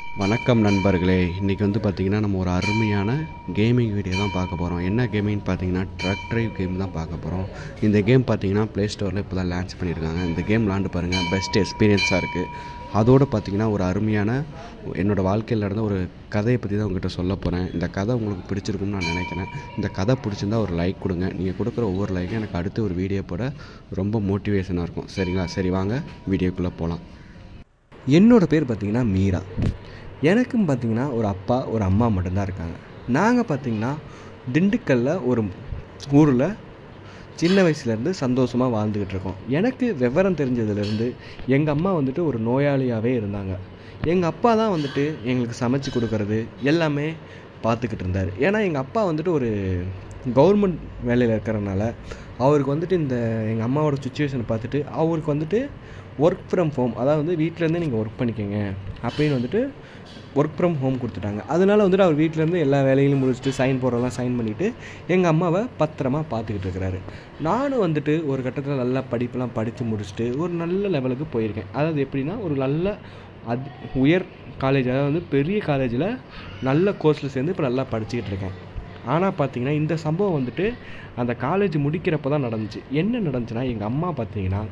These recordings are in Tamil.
வணக்கம் நண்பர்களே இன்றைக்கி வந்து பார்த்திங்கன்னா நம்ம ஒரு அருமையான கேமிங் வீடியோ தான் பார்க்க போகிறோம் என்ன கேமிங்னு பார்த்தீங்கன்னா ட்ரக் ட்ரைவ் கேம் தான் பார்க்க போகிறோம் இந்த கேம் பார்த்தீங்கன்னா ப்ளே ஸ்டோரில் இப்போ தான் லான்ச் பண்ணியிருக்காங்க இந்த கேம் விளாண்டு பாருங்கள் பெஸ்ட் எக்ஸ்பீரியன்ஸாக இருக்குது அதோடு பார்த்தீங்கன்னா ஒரு அருமையான என்னோடய வாழ்க்கையில் நடந்த ஒரு கதையை பற்றி தான் உங்ககிட்ட சொல்ல போகிறேன் இந்த கதை உங்களுக்கு பிடிச்சிருக்கும்னு நான் நினைக்கிறேன் இந்த கதை பிடிச்சிருந்தா ஒரு லைக் கொடுங்க நீங்கள் கொடுக்குற ஒவ்வொரு லைக்கும் எனக்கு அடுத்து ஒரு வீடியோ போட ரொம்ப மோட்டிவேஷனாக இருக்கும் சரிங்களா சரி வாங்க வீடியோக்குள்ளே போகலாம் என்னோட பேர் பார்த்தீங்கன்னா மீரா எனக்கும் பார்த்தீங்கன்னா ஒரு அப்பா ஒரு அம்மா மட்டும்தான் இருக்காங்க நாங்கள் பார்த்தீங்கன்னா திண்டுக்கல்லில் ஒரு ஊரில் சின்ன வயசுலேருந்து சந்தோஷமாக வாழ்ந்துக்கிட்டு இருக்கோம் எனக்கு விவரம் தெரிஞ்சதுலேருந்து எங்கள் அம்மா வந்துட்டு ஒரு நோயாளியாகவே இருந்தாங்க எங்கள் அப்பா தான் வந்துட்டு எங்களுக்கு சமைச்சு கொடுக்கறது எல்லாமே பார்த்துக்கிட்டு இருந்தார் ஏன்னா எங்கள் அப்பா வந்துட்டு ஒரு கவர்மெண்ட் வேலையில் இருக்கிறனால அவருக்கு வந்துட்டு இந்த எங்கள் அம்மாவோட சுச்சுவேஷனை பார்த்துட்டு அவருக்கு வந்துட்டு ஒர்க் ஃப்ரம் ஹோம் அதாவது வந்து வீட்டிலேருந்தே நீங்கள் ஒர்க் பண்ணிக்கோங்க அப்படின்னு வந்துட்டு ஒர்க் ஃப்ரம் ஹோம் கொடுத்துட்டாங்க அதனால வந்துட்டு அவர் வீட்டிலேருந்து எல்லா வேலைகளையும் முடிச்சுட்டு சைன் போடுறதெல்லாம் சைன் பண்ணிவிட்டு எங்கள் அம்மாவை பத்திரமா பார்த்துக்கிட்டு இருக்கிறாரு நானும் வந்துட்டு ஒரு கட்டத்தில் நல்லா படிப்பெல்லாம் படித்து முடிச்சுட்டு ஒரு நல்ல லெவலுக்கு போயிருக்கேன் அதாவது எப்படின்னா ஒரு நல்ல அது உயர் காலேஜ் அதாவது வந்து பெரிய காலேஜில் நல்ல கோர்ஸில் சேர்ந்து இப்போ நல்லா படிச்சுக்கிட்டு இருக்கேன் ஆனால் பார்த்தீங்கன்னா இந்த சம்பவம் வந்துட்டு அந்த காலேஜ் முடிக்கிறப்ப தான் நடந்துச்சு என்ன நடந்துச்சுன்னா எங்கள் அம்மா பார்த்தீங்கன்னா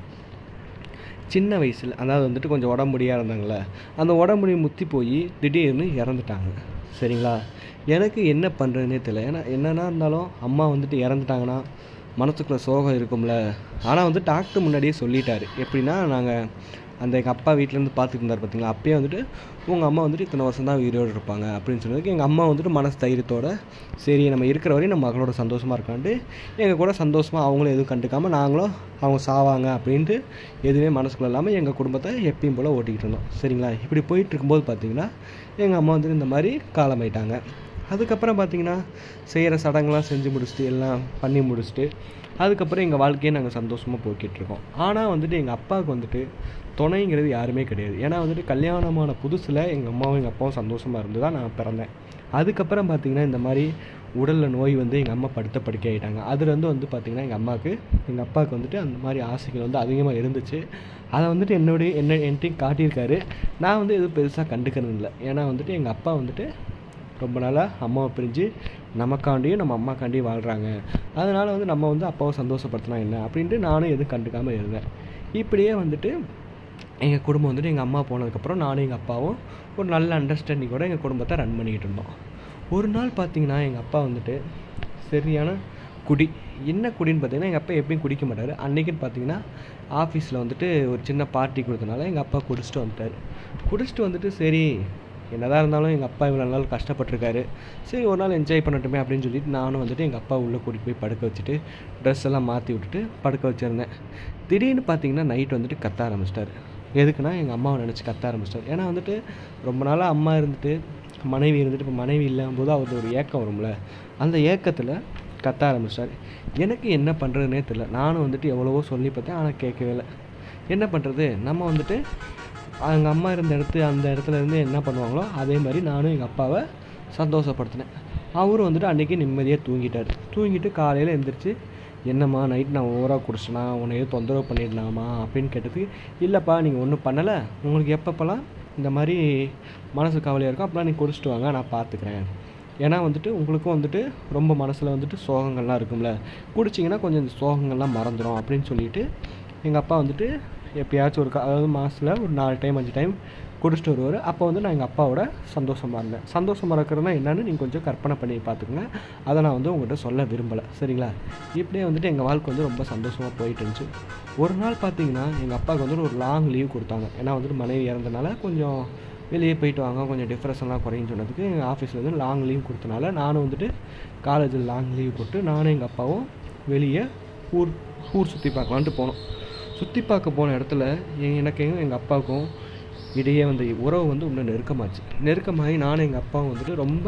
சின்ன வயசில் அதாவது வந்துட்டு கொஞ்சம் உடம்பு முடியாக இருந்தாங்களே அந்த உடம்புடி முத்தி போய் திடீர்னு இறந்துட்டாங்க சரிங்களா எனக்கு என்ன பண்ணுறதுனே தெரியல ஏன்னா என்னென்னா இருந்தாலும் அம்மா வந்துட்டு இறந்துட்டாங்கன்னா மனசுக்குள்ளே சோகம் இருக்கும்ல ஆனால் வந்து டாக்டர் முன்னாடியே சொல்லிட்டாரு எப்படின்னா நாங்கள் அந்த எங்கள் அப்பா வீட்டிலேருந்து பார்த்துட்டு இருந்தார் பார்த்தீங்களா அப்பயே வந்துட்டு உங்கள் அம்மா வந்துட்டு இத்தனை வருஷம் தான் உயிரோடு இருப்பாங்க அப்படின்னு சொன்னதுக்கு எங்கள் அம்மா வந்துட்டு மனசு தைரியத்தோட சரி நம்ம இருக்கிற வரையும் நம்ம மகளோட சந்தோஷமாக இருக்கான்ட்டு எங்கள் கூட சந்தோஷமாக அவங்களும் எதுவும் கண்டுக்காமல் நாங்களும் அவங்க சாவாங்க அப்படின்ட்டு எதுவுமே மனசுக்குள்ள இல்லாமல் எங்கள் குடும்பத்தை எப்பயும் போல் ஓட்டிக்கிட்டு இருந்தோம் சரிங்களா இப்படி போயிட்டு இருக்கும்போது பார்த்தீங்கன்னா எங்கள் அம்மா வந்துட்டு இந்த மாதிரி காலமாயிட்டாங்க அதுக்கப்புறம் பார்த்தீங்கன்னா செய்கிற சடங்குலாம் செஞ்சு முடிச்சுட்டு எல்லாம் பண்ணி முடிச்சுட்டு அதுக்கப்புறம் எங்கள் வாழ்க்கையை நாங்கள் சந்தோஷமாக போய்கிட்டு இருக்கோம் ஆனால் வந்துட்டு எங்கள் அப்பாவுக்கு வந்துட்டு துணைங்கிறது யாருமே கிடையாது ஏன்னா வந்துட்டு கல்யாணமான புதுசில் எங்கள் அம்மாவும் எங்கள் அப்பாவும் சந்தோஷமாக இருந்து தான் நான் பிறந்தேன் அதுக்கப்புறம் பார்த்தீங்கன்னா இந்த மாதிரி உடலில் நோய் வந்து எங்கள் அம்மா படுத்த படுக்கை ஆகிட்டாங்க அதுலேருந்து வந்து பார்த்திங்கன்னா எங்கள் அம்மாவுக்கு எங்கள் அப்பாவுக்கு வந்துட்டு அந்த மாதிரி ஆசைகள் வந்து அதிகமாக இருந்துச்சு அதை வந்துட்டு என்னுடைய என்ன என்கிட்டையும் காட்டியிருக்காரு நான் வந்து எதுவும் பெருசாக கண்டுக்கிறது இல்லை ஏன்னா வந்துட்டு எங்கள் அப்பா வந்துட்டு ரொம்ப நாளாக அம்மாவை பிரிஞ்சு நமக்காண்டியும் நம்ம அம்மாக்காண்டியும் வாழ்கிறாங்க அதனால் வந்து நம்ம வந்து அப்பாவை சந்தோஷப்படுத்தினா என்ன அப்படின்ட்டு நானும் எதுவும் கண்டுக்காமல் இருந்தேன் இப்படியே வந்துட்டு எங்கள் குடும்பம் வந்துட்டு எங்கள் அம்மா போனதுக்கப்புறம் நானும் எங்கள் அப்பாவும் ஒரு நல்ல அண்டர்ஸ்டாண்டிங்கோட எங்கள் குடும்பத்தை ரன் பண்ணிக்கிட்டு இருந்தோம் ஒரு நாள் பார்த்தீங்கன்னா எங்கள் அப்பா வந்துட்டு சரியான குடி என்ன குடின்னு பார்த்தீங்கன்னா எங்கள் அப்பா எப்பயும் குடிக்க மாட்டார் அன்றைக்கின்னு பார்த்தீங்கன்னா ஆஃபீஸில் வந்துட்டு ஒரு சின்ன பார்ட்டி கொடுத்தனால எங்கள் அப்பா குடிச்சிட்டு வந்துட்டார் குடிச்சிட்டு வந்துட்டு சரி என்னதான் இருந்தாலும் எங்கள் அப்பா இவ்வளோ நாள் கஷ்டப்பட்டிருக்காரு சரி ஒரு நாள் என்ஜாய் பண்ணட்டுமே அப்படின்னு சொல்லிட்டு நானும் வந்துட்டு எங்கள் அப்பா உள்ளே கூட்டிகிட்டு போய் படுக்க வச்சுட்டு ட்ரெஸ் எல்லாம் மாற்றி விட்டுட்டு படுக்க வச்சுருந்தேன் திடீர்னு பார்த்தீங்கன்னா நைட் வந்துட்டு கத்த ஆரம்பிச்சிட்டாரு எதுக்குன்னா எங்கள் அம்மாவை நினச்சி கத்த ஆரம்பிச்சிட்டார் ஏன்னா வந்துட்டு ரொம்ப நாளாக அம்மா இருந்துட்டு மனைவி இருந்துட்டு இப்போ மனைவி இல்லாமல் போது அவருக்கு ஒரு ஏக்கம் வரும்ல அந்த ஏக்கத்தில் கத்த ஆரம்பிச்சிட்டார் எனக்கு என்ன பண்ணுறதுனே தெரில நானும் வந்துட்டு எவ்வளவோ சொல்லி பார்த்தேன் ஆனால் கேட்கவே இல்லை என்ன பண்ணுறது நம்ம வந்துட்டு எங்கள் அம்மா இருந்த இடத்து அந்த இடத்துல இருந்து என்ன பண்ணுவாங்களோ அதே மாதிரி நானும் எங்கள் அப்பாவை சந்தோஷப்படுத்தினேன் அவரும் வந்துட்டு அன்றைக்கி நிம்மதியாக தூங்கிட்டார் தூங்கிட்டு காலையில் எழுந்திரிச்சு என்னம்மா நைட் நான் ஓவராக குடிச்சினா உன்னை எதுவும் தொந்தரவு பண்ணிடலாமா அப்படின்னு கேட்டதுக்கு இல்லைப்பா நீங்கள் ஒன்றும் பண்ணலை உங்களுக்கு எப்பப்போலாம் இந்த மாதிரி மனசு கவலையாக இருக்கும் அப்போலாம் நீங்கள் குடிச்சிட்டு வாங்க நான் பார்த்துக்கிறேன் ஏன்னா வந்துட்டு உங்களுக்கும் வந்துட்டு ரொம்ப மனசில் வந்துட்டு சோகங்கள்லாம் இருக்கும்ல குடிச்சிங்கன்னா கொஞ்சம் இந்த சோகங்கள்லாம் மறந்துடும் அப்படின்னு சொல்லிட்டு எங்கள் அப்பா வந்துட்டு எப்பயாச்சும் ஒரு அதாவது மாதத்தில் ஒரு நாலு டைம் அஞ்சு டைம் குடிச்சிட்டு வருவார் அப்போ வந்து நான் எங்கள் அப்பாவோட சந்தோஷமாக இருந்தேன் சந்தோஷமாக இருக்கிறதுனா என்னன்னு நீங்கள் கொஞ்சம் கற்பனை பண்ணி பார்த்துக்குங்க அதை நான் வந்து உங்கள்கிட்ட சொல்ல விரும்பலை சரிங்களா இப்படியே வந்துட்டு எங்கள் வாழ்க்கை வந்து ரொம்ப சந்தோஷமாக போயிட்டு இருந்துச்சு ஒரு நாள் பார்த்தீங்கன்னா எங்கள் அப்பாவுக்கு வந்துட்டு ஒரு லாங் லீவ் கொடுத்தாங்க ஏன்னா வந்துட்டு மனைவி இறந்தனால கொஞ்சம் வெளியே போயிட்டு வாங்க கொஞ்சம் டிஃப்ரெஷன்லாம் குறையும் சொன்னதுக்கு எங்கள் ஆஃபீஸில் வந்து லாங் லீவ் கொடுத்தனால நானும் வந்துட்டு காலேஜில் லாங் லீவ் போட்டு நானும் எங்கள் அப்பாவும் வெளியே ஊர் ஊர் சுற்றி பார்க்கலான்ட்டு போனோம் சுற்றி பார்க்க போன இடத்துல எனக்கு எங்கள் அப்பாவுக்கும் இடையே வந்த உறவு வந்து இன்னும் நெருக்கமாச்சு நெருக்கமாகி நானும் எங்கள் அப்பாவும் வந்துட்டு ரொம்ப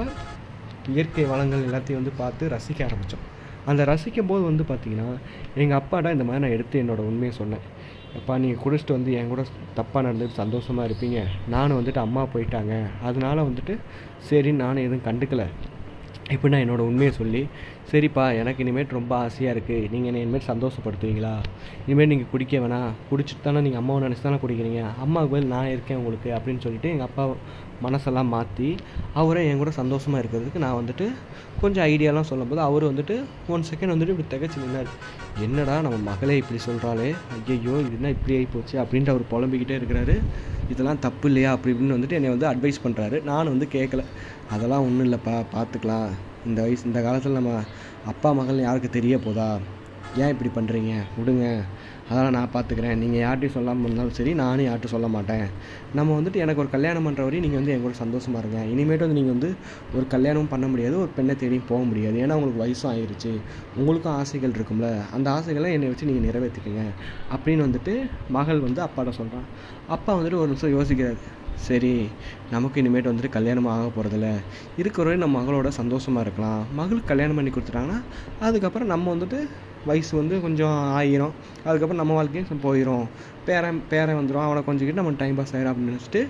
இயற்கை வளங்கள் எல்லாத்தையும் வந்து பார்த்து ரசிக்க ஆரம்பித்தோம் அந்த ரசிக்கும் போது வந்து பார்த்திங்கன்னா எங்கள் அப்பாட்ட இந்த மாதிரி நான் எடுத்து என்னோடய உண்மையை சொன்னேன் அப்பா நீங்கள் குடிச்சிட்டு வந்து என் கூட தப்பாக நடந்துட்டு சந்தோஷமாக இருப்பீங்க நானும் வந்துட்டு அம்மா போயிட்டாங்க அதனால வந்துட்டு சரி நானும் எதுவும் கண்டுக்கலை இப்போ நான் என்னோடய உண்மையை சொல்லி சரிப்பா எனக்கு இனிமேட்டு ரொம்ப ஆசையாக இருக்குது நீங்கள் என்னை இனிமேல் சந்தோஷப்படுத்துவீங்களா இனிமேல் நீங்கள் குடிக்க வேணாம் குடிச்சிட்டு தானே நீங்கள் அம்மாவை நினச்சி தானே குடிக்கிறீங்க அம்மாவுக்கு பதில் நான் இருக்கேன் உங்களுக்கு அப்படின்னு சொல்லிட்டு எங்கள் அப்பா மனசெல்லாம் மாற்றி அவரை என் கூட சந்தோஷமாக இருக்கிறதுக்கு நான் வந்துட்டு கொஞ்சம் ஐடியாலாம் சொல்லும்போது அவர் வந்துட்டு ஒன் செகண்ட் வந்துட்டு இப்படி திகச்சு நின்னார் என்னடா நம்ம மகளே இப்படி சொல்கிறாளே ஐயையோ இது என்ன இப்படி ஆகி போச்சு அப்படின்ட்டு அவர் புலம்பிக்கிட்டே இருக்கிறாரு இதெல்லாம் தப்பு இல்லையா அப்படி இப்படின்னு வந்துட்டு என்னை வந்து அட்வைஸ் பண்ணுறாரு நானும் வந்து கேட்கல அதெல்லாம் ஒன்றும் இல்லைப்பா பார்த்துக்கலாம் இந்த வயசு இந்த காலத்தில் நம்ம அப்பா மகள் யாருக்கு தெரிய போதா ஏன் இப்படி பண்ணுறீங்க விடுங்க அதெல்லாம் நான் பார்த்துக்கிறேன் நீங்கள் யார்கிட்டையும் சொல்லாமல் இருந்தாலும் சரி நானும் யார்கிட்டும் சொல்ல மாட்டேன் நம்ம வந்துட்டு எனக்கு ஒரு கல்யாணம் பண்ணுற வரையும் நீங்கள் வந்து என் கூட சந்தோஷமாக இருங்க இனிமேட்டு வந்து நீங்கள் வந்து ஒரு கல்யாணமும் பண்ண முடியாது ஒரு பெண்ணை தேடியும் போக முடியாது ஏன்னா உங்களுக்கு வயசும் ஆயிருச்சு உங்களுக்கும் ஆசைகள் இருக்கும்ல அந்த ஆசைகளை என்னை வச்சு நீங்கள் நிறைவேற்றிக்கங்க அப்படின்னு வந்துட்டு மகள் வந்து அப்பாட்ட சொல்கிறான் அப்பா வந்துட்டு ஒரு நிமிஷம் யோசிக்கிறாரு சரி நமக்கு இனிமேட்டு வந்துட்டு கல்யாணம் ஆக போகிறதில்ல இருக்கிற வரையும் நம்ம மகளோட சந்தோஷமாக இருக்கலாம் மகளுக்கு கல்யாணம் பண்ணி கொடுத்துட்டாங்கன்னா அதுக்கப்புறம் நம்ம வந்துட்டு வயசு வந்து கொஞ்சம் ஆயிரும் அதுக்கப்புறம் நம்ம வாழ்க்கையும் போயிடும் பேரன் பேரன் வந்துடும் அவனை கொஞ்சிக்கிட்டு நம்ம டைம் பாஸ் ஆயிடும் அப்படின்னு நினச்சிட்டு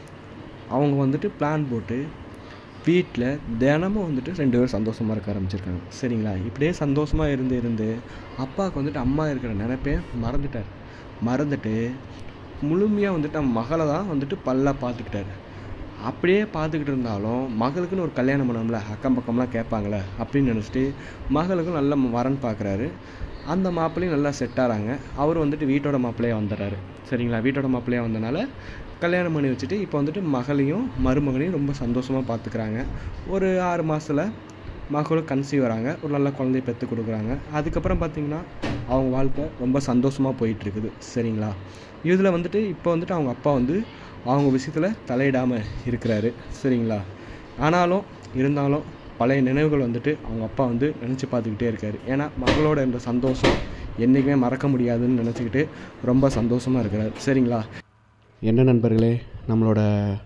அவங்க வந்துட்டு பிளான் போட்டு வீட்டில் தினமும் வந்துட்டு ரெண்டு பேரும் சந்தோஷமாக இருக்க ஆரம்பிச்சிருக்காங்க சரிங்களா இப்படியே சந்தோஷமாக இருந்து இருந்து அப்பாவுக்கு வந்துட்டு அம்மா இருக்கிற நினைப்பே மறந்துட்டார் மறந்துட்டு முழுமையாக வந்துட்டு நம்ம மகளை தான் வந்துட்டு பல்லா பார்த்துக்கிட்டாரு அப்படியே பார்த்துக்கிட்டு இருந்தாலும் மகளுக்குன்னு ஒரு கல்யாணம் பண்ணணும்ல அக்கம் பக்கம்லாம் கேட்பாங்களே அப்படின்னு நினச்சிட்டு மகளுக்கும் நல்ல வரன் பார்க்குறாரு அந்த மாப்பிள்ளையும் நல்லா செட் ஆகிறாங்க அவர் வந்துட்டு வீட்டோட மாப்பிள்ளையாக வந்துடுறாரு சரிங்களா வீட்டோட மாப்பிள்ளையாக வந்தனால கல்யாணம் பண்ணி வச்சுட்டு இப்போ வந்துட்டு மகளையும் மருமகனையும் ரொம்ப சந்தோஷமாக பார்த்துக்கிறாங்க ஒரு ஆறு மாதத்தில் மகளும் கன்சீவ் வராங்க ஒரு நல்ல குழந்தைய பெற்று கொடுக்குறாங்க அதுக்கப்புறம் பார்த்திங்கன்னா அவங்க வாழ்க்கை ரொம்ப சந்தோஷமாக போயிட்டுருக்குது சரிங்களா இதில் வந்துட்டு இப்போ வந்துட்டு அவங்க அப்பா வந்து அவங்க விஷயத்தில் தலையிடாமல் இருக்கிறாரு சரிங்களா ஆனாலும் இருந்தாலும் பழைய நினைவுகள் வந்துட்டு அவங்க அப்பா வந்து நினச்சி பார்த்துக்கிட்டே இருக்காரு ஏன்னா மகளோட இந்த சந்தோஷம் என்றைக்குமே மறக்க முடியாதுன்னு நினச்சிக்கிட்டு ரொம்ப சந்தோஷமாக இருக்கிறார் சரிங்களா என்ன நண்பர்களே நம்மளோட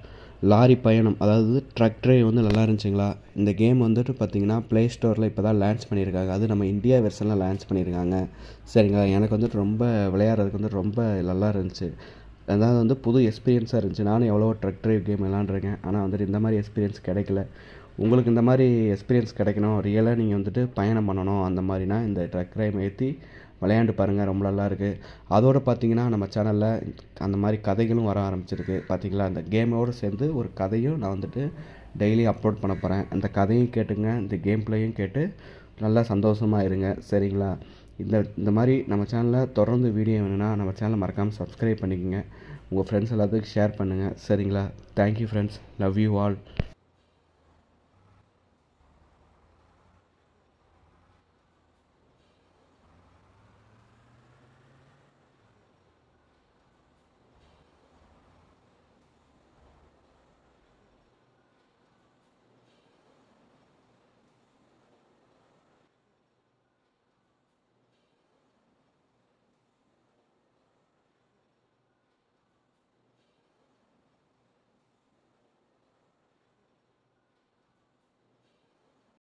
லாரி பயணம் அதாவது ட்ரக் டிரைவ் வந்து நல்லா இருந்துச்சுங்களா இந்த கேம் வந்துட்டு பார்த்தீங்கன்னா ப்ளே ஸ்டோரில் இப்போ தான் லான்ச் பண்ணியிருக்காங்க அது நம்ம இந்தியா வெர்ஷனில் லான்ச் பண்ணியிருக்காங்க சரிங்களா எனக்கு வந்துட்டு ரொம்ப விளையாடுறதுக்கு வந்து ரொம்ப நல்லா இருந்துச்சு அதாவது வந்து புது எக்ஸ்பீரியன்ஸாக இருந்துச்சு நானும் எவ்வளோ ட்ரக் டிரைவ் கேம் விளாண்டுருக்கேன் ஆனால் வந்துட்டு இந்த மாதிரி எக்ஸ்பீரியன்ஸ் கிடைக்கல உங்களுக்கு இந்த மாதிரி எக்ஸ்பீரியன்ஸ் கிடைக்கணும் ரியலாக நீங்கள் வந்துட்டு பயணம் பண்ணணும் அந்த மாதிரினா இந்த ட்ரக் டிரைவ் ஏற்றி விளையாண்டு பாருங்கள் ரொம்ப நல்லா இருக்குது அதோடு பார்த்தீங்கன்னா நம்ம சேனலில் அந்த மாதிரி கதைகளும் வர ஆரம்பிச்சிருக்கு பார்த்தீங்களா அந்த கேமோடு சேர்ந்து ஒரு கதையும் நான் வந்துட்டு டெய்லி அப்லோட் பண்ண போகிறேன் அந்த கதையும் கேட்டுங்க இந்த கேம் பிளேயும் கேட்டு நல்லா சந்தோஷமாக இருங்க சரிங்களா இந்த இந்த மாதிரி நம்ம சேனலில் தொடர்ந்து வீடியோ வேணும்னா நம்ம சேனலை மறக்காமல் சப்ஸ்கிரைப் பண்ணிக்கோங்க உங்கள் ஃப்ரெண்ட்ஸ் எல்லாத்துக்கும் ஷேர் பண்ணுங்கள் சரிங்களா thank you friends love you all